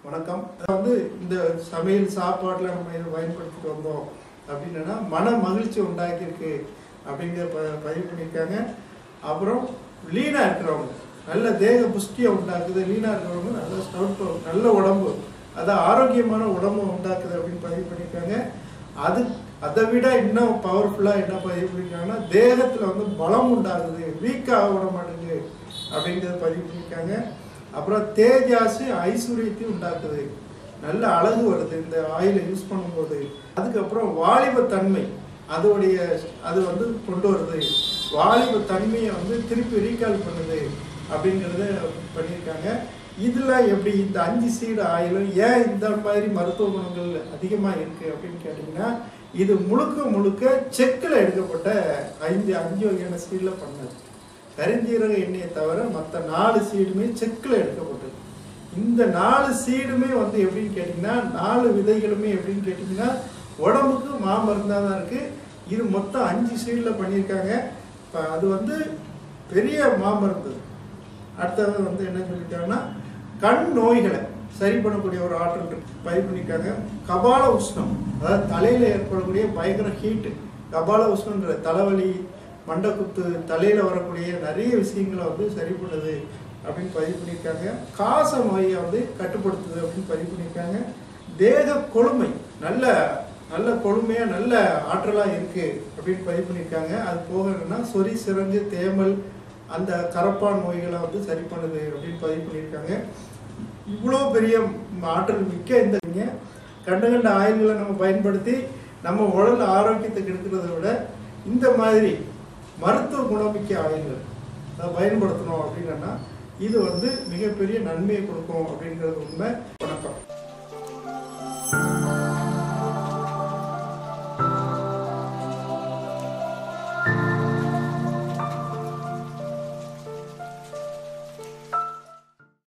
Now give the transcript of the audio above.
வணக்கம் அதாவது இந்த சமையல் சாப்பாட்டில் நம்ம இதை பயன்படுத்திட்டு வந்தோம் அப்படின்னா மன மகிழ்ச்சி உண்டாக்கியிருக்கு அப்படிங்கிற ப பதிவு பண்ணியிருக்காங்க அப்புறம் லீனாக இருக்கிறவங்க நல்ல தேக புஷ்டியை உண்டாக்குது லீனாக இருக்கிறவங்க நல்ல ஸ்டவுட் நல்ல உடம்பு அதான் ஆரோக்கியமான உடம்பு உண்டாக்குது அப்படின்னு பதிவு பண்ணியிருக்காங்க அது அதை விட இன்னும் பவர்ஃபுல்லாக என்ன பதிவு பண்ணியிருக்காங்கன்னா தேகத்தில் வந்து பலம் உண்டாகுது வீக்காக விட மாட்டேங்குது அப்படிங்கிறத பதிவு பண்ணியிருக்காங்க அப்புறம் தேஜாசு ஐஸ்வர்யத்தையும் உண்டாக்குது நல்ல அழகு வருது இந்த ஆயிலை யூஸ் பண்ணும்போது அதுக்கப்புறம் வாலிப தன்மை அதோடைய அது வந்து கொண்டு வருது வாலிப தன்மையை வந்து திருப்பி ரீகால் பண்ணுது அப்படிங்கிறத பண்ணியிருக்காங்க இதில் எப்படி இந்த அஞ்சு சீடு ஆயிலும் ஏன் இந்த மாதிரி மருத்துவ குணங்கள் அதிகமாக இருக்குது அப்படின்னு கேட்டிங்கன்னா இது முழுக்க முழுக்க செக்கில் எடுக்கப்பட்ட ஐந்து அஞ்சு வகையான சீடில் பண்ணது கருஞ்சீரக எண்ணெயை தவிர மற்ற நாலு சீடுமே செக்கில் எடுக்கப்பட்டது இந்த நாலு சீடுமே வந்து எப்படின்னு கேட்டிங்கன்னா நாலு விதைகளுமே எப்படின்னு கேட்டிங்கன்னா உடம்புக்கு மாமருந்தாக தான் இருக்குது இது மொத்தம் அஞ்சு சீடில் பண்ணியிருக்காங்க இப்போ அது வந்து பெரிய மாமருந்து அடுத்தது வந்து என்ன சொல்லியிருக்காங்கன்னா கண் நோய்களை சரி பண்ணக்கூடிய ஒரு ஆற்றல் இருக்கு பதிவு பண்ணியிருக்காங்க கபால உஷ்ணம் அதாவது தலையில் ஏற்படக்கூடிய பயங்கர ஹீட்டு கபால உஷ்ணன்ற தலைவலி மண்டக்குத்து தலையில் வரக்கூடிய நிறைய விஷயங்களை வந்து சரி பண்ணுது அப்படின்னு பதிவு பண்ணியிருக்காங்க காச நோயை வந்து கட்டுப்படுத்துது அப்படின்னு பதிவு பண்ணியிருக்காங்க தேக கொழுமை நல்ல நல்ல கொழுமையாக நல்ல ஆற்றலாக இருக்குது அப்படின்னு பதிவு பண்ணியிருக்காங்க அது போக என்னன்னா சொறி சிறங்கு தேமல் அந்த கரப்பான் நோய்களை வந்து சரி பண்ணுது அப்படின்னு பதிவு பண்ணியிருக்காங்க இவ்வளோ பெரிய ஆற்றல் மிக்க இந்த கண்ட கண்ட ஆயுள்களை நம்ம பயன்படுத்தி நம்ம உடல் ஆரோக்கியத்தை கெடுக்கிறத விட இந்த மாதிரி மருத்துவ குணமிக்க ஆயுள்கள் அதை பயன்படுத்தணும் அப்படின்னா இது வந்து மிகப்பெரிய நன்மையை கொடுக்கும் அப்படிங்கிறது உண்மை